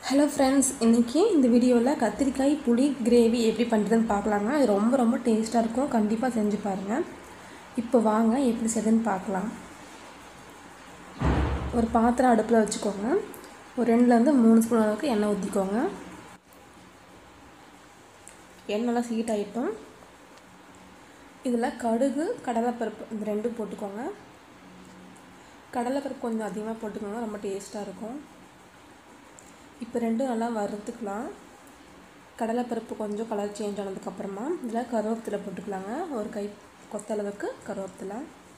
hello friends இன்றைக்கி இந்த வீடியோவில் கத்திரிக்காய் புளி கிரேவி எப்படி பண்ணுறதுன்னு பார்க்கலாங்க இது ரொம்ப ரொம்ப டேஸ்ட்டாக இருக்கும் கண்டிப்பாக செஞ்சு பாருங்கள் இப்போ வாங்க எப்படி செய்யுதுன்னு பார்க்கலாம் ஒரு பாத்திரம் அடுப்பில் வச்சுக்கோங்க ஒரு ரெண்டுலேருந்து மூணு ஸ்பூன் அளவுக்கு எண்ணெய் ஊற்றிக்கோங்க எண்ணெய்லாம் ஹீட் ஆகிட்டோம் இதில் கடுகு கடலைப்பருப்பு இந்த ரெண்டும் போட்டுக்கோங்க கடலைப்பருப்பு கொஞ்சம் அதிகமாக போட்டுக்கோங்க ரொம்ப டேஸ்ட்டாக இருக்கும் இப்போ ரெண்டும் நல்லா வறுத்துக்கலாம் கடலைப்பருப்பு கொஞ்சம் கலர் சேஞ்ச் ஆனதுக்கப்புறமா இதில் கருவேப்பிலை போட்டுக்கலாங்க ஒரு கை கொத்தளவுக்கு கருவேப்பிலை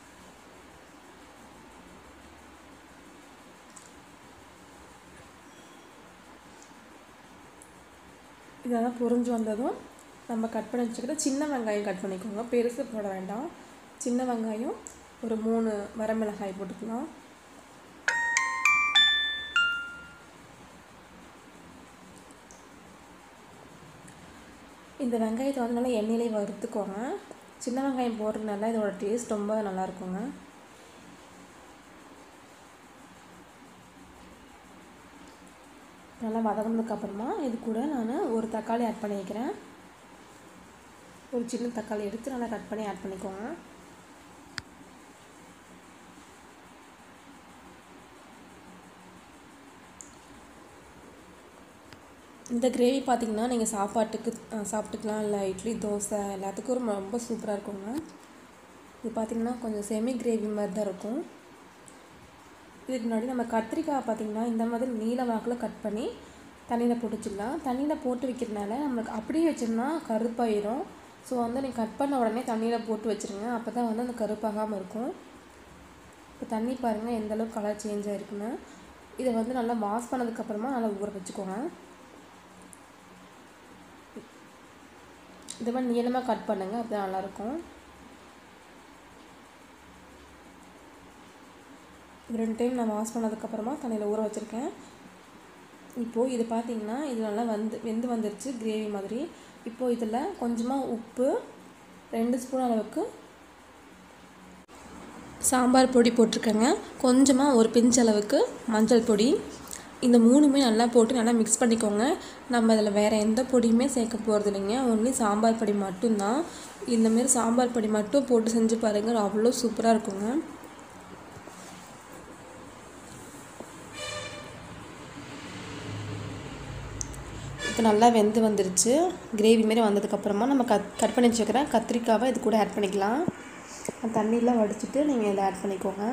இதெல்லாம் பொரிஞ்சு வந்ததும் நம்ம கட் பண்ணி வச்சுக்கிட்ட சின்ன வெங்காயம் கட் பண்ணிக்கோங்க பெருசு போட வேண்டாம் சின்ன வெங்காயம் ஒரு மூணு வரமிளகாய் போட்டுக்கலாம் இந்த வெங்காயத்தை வந்து நல்லா எண்ணெயிலே வறுத்துக்கோங்க சின்ன வெங்காயம் போடுறதுனால இதோட டேஸ்ட் ரொம்ப நல்லா இருக்குங்க நல்லா வதங்கினதுக்கப்புறமா இது கூட நான் ஒரு தக்காளி ஆட் பண்ணி வைக்கிறேன் ஒரு சின்ன தக்காளி எடுத்து நல்லா கட் பண்ணி ஆட் பண்ணிக்கோங்க இந்த கிரேவி பார்த்திங்கன்னா நீங்கள் சாப்பாட்டுக்கு சாப்பிட்டுக்கலாம் இல்லை இட்லி தோசை எல்லாத்துக்கும் ரொம்ப ரொம்ப சூப்பராக இருக்குங்க இது பார்த்திங்கன்னா கொஞ்சம் செமி கிரேவி மாதிரி தான் இருக்கும் இதுக்கு முன்னாடி நம்ம கத்திரிக்காய் பார்த்திங்கன்னா இந்த மாதிரி நீல வாக்கில் கட் பண்ணி தண்ணியில் போட்டு வச்சுக்கலாம் தண்ணியில் போட்டு வைக்கிறதுனால நம்மளுக்கு அப்படியே வச்சோம்னா கருப்பாயிரும் ஸோ வந்து நீங்கள் கட் பண்ண உடனே தண்ணியில் போட்டு வச்சுருங்க அப்போ தான் வந்து அந்த கருப்பாகாமல் இருக்கும் இப்போ தண்ணி பாருங்கள் எந்தளவுக்கு கலர் சேஞ்ச் ஆகிருக்குன்னு இதை வந்து நல்லா வாஷ் பண்ணதுக்கப்புறமா நல்லா ஊற வச்சுக்கோங்க இந்த மாதிரி நீளமாக கட் பண்ணுங்கள் அப்போ நல்லாயிருக்கும் ரெண்டு டைம் நான் வாஷ் பண்ணதுக்கப்புறமா தண்ணியில் ஊற வச்சுருக்கேன் இப்போது இது பார்த்திங்கன்னா இது நல்லா வந்து வெந்து வந்துருச்சு கிரேவி மாதிரி இப்போது இதில் கொஞ்சமாக உப்பு ரெண்டு ஸ்பூன் அளவுக்கு சாம்பார் பொடி போட்டிருக்கேங்க கொஞ்சமாக ஒரு பிஞ்ச் அளவுக்கு மஞ்சள் பொடி இந்த மூணுமே நல்லா போட்டு நல்லா மிக்ஸ் பண்ணிக்கோங்க நம்ம அதில் வேறு எந்த பொடியுமே சேர்க்க போகிறது இல்லைங்க ஒன்லி சாம்பார் பொடி மட்டும்தான் இந்தமாரி சாம்பார் பொடி மட்டும் போட்டு செஞ்சு பாருங்கள் அவ்வளோ சூப்பராக இருக்குங்க இப்போ நல்லா வெந்து வந்துருச்சு கிரேவி மாரி வந்ததுக்கப்புறமா நம்ம கட் கட் பண்ணி வச்சுக்கிற கத்திரிக்காவை இது கூட ஆட் பண்ணிக்கலாம் தண்ணியெலாம் வடிச்சிட்டு நீங்கள் இதை ஆட் பண்ணிக்கோங்க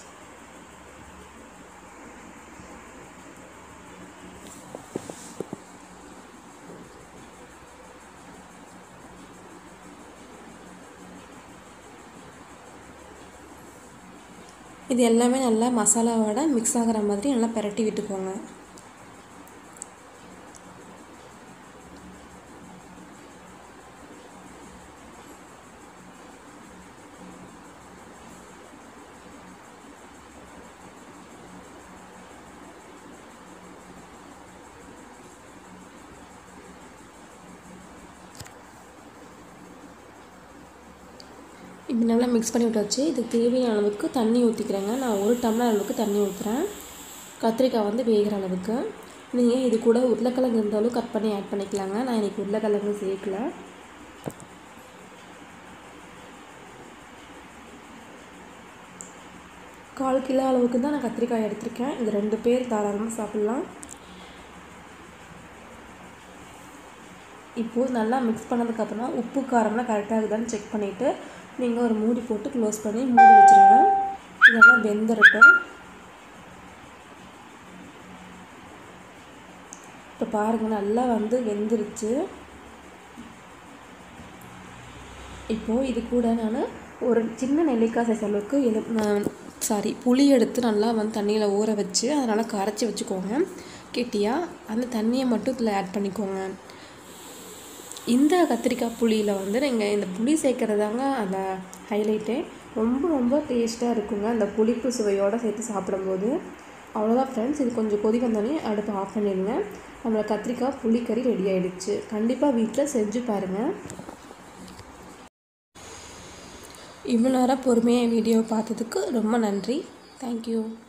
இது எல்லாமே நல்லா மசாலாவோட மிக்ஸ் ஆகிற மாதிரி நல்லா பரட்டி விட்டுக்கோங்க இப்படி நல்லா மிக்ஸ் பண்ணி விட்டாச்சு இதுக்கு தேவையான அளவுக்கு தண்ணி ஊற்றிக்கிறேங்க நான் ஒரு டம்ளர் அளவுக்கு தண்ணி ஊற்றுறேன் கத்திரிக்காய் வந்து வேகிற அளவுக்கு நீங்கள் இது கூட உருளைக்கிழங்கு இருந்தாலும் கட் பண்ணி ஆட் பண்ணிக்கலாங்க நான் இன்றைக்கி உருளைக்கிழங்கு சேர்க்கல கால் கிலோ அளவுக்கு தான் நான் கத்திரிக்காய் எடுத்திருக்கேன் இது ரெண்டு பேர் தாராளமாக சாப்பிட்லாம் இப்போது நல்லா மிக்ஸ் பண்ணதுக்கப்புறமா உப்பு காரம்லாம் கரெக்டாக இருக்குதான்னு செக் பண்ணிவிட்டு நீங்கள் ஒரு மூடி போட்டு க்ளோஸ் பண்ணி மூடி வச்சுருங்க இதெல்லாம் வெந்துடட்டும் இப்போ பாருங்கள் நல்லா வந்து வெந்துருச்சு இப்போது இது கூட நான் ஒரு சின்ன நெல்லிக்காய் சைஸ் அளவுக்கு எலு சாரி புளி எடுத்து நல்லா வந்து தண்ணியில் ஊற வச்சு அதனால் கரைச்சி வச்சுக்கோங்க கெட்டியாக அந்த தண்ணியை மட்டும் இதில் ஆட் பண்ணிக்கோங்க இந்த கத்திரிக்காய் புளியில் வந்து நீங்கள் இந்த புளி சேர்க்குறதாங்க அந்த ஹைலைட்டே ரொம்ப ரொம்ப டேஸ்ட்டாக இருக்குங்க அந்த புளிப்பு சுவையோடு சேர்த்து சாப்பிடும்போது அவ்வளோதான் ஃப்ரெண்ட்ஸ் இது கொஞ்சம் கொதி வந்தோடனே அடுப்பு ஆஃப் பண்ணிடுங்க நம்மளோட கத்திரிக்காய் புளிக்கறி ரெடி ஆகிடுச்சு கண்டிப்பாக வீட்டில் செஞ்சு பாருங்கள் இவ்வளோ நேரம் பொறுமையாக வீடியோ பார்த்ததுக்கு ரொம்ப நன்றி தேங்க்யூ